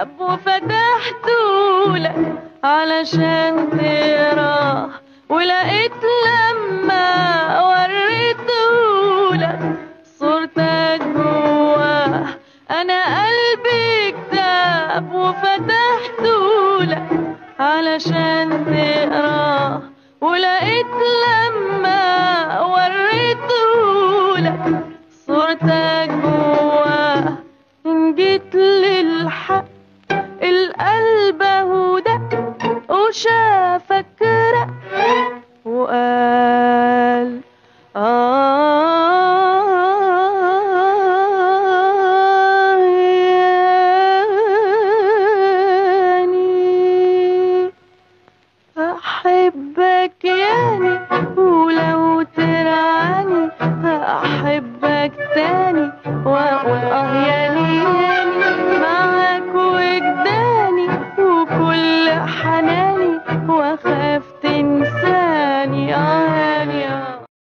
كتاب وفتحته لك علشان تقراه ولقيت لما وريته لك صورتك جواه انا قلبي كتاب وفتحته لك علشان تقراه ولقيت لما وريته لك صورتك جواه إن جيت للحق القلب اهو دق وشافك رق وقال آه ياني أحبك يعني ولو ترعاني أحبك تاني وأقول آه ياني ياني معاك وجداني وكل حناني وأخاف تنساني آه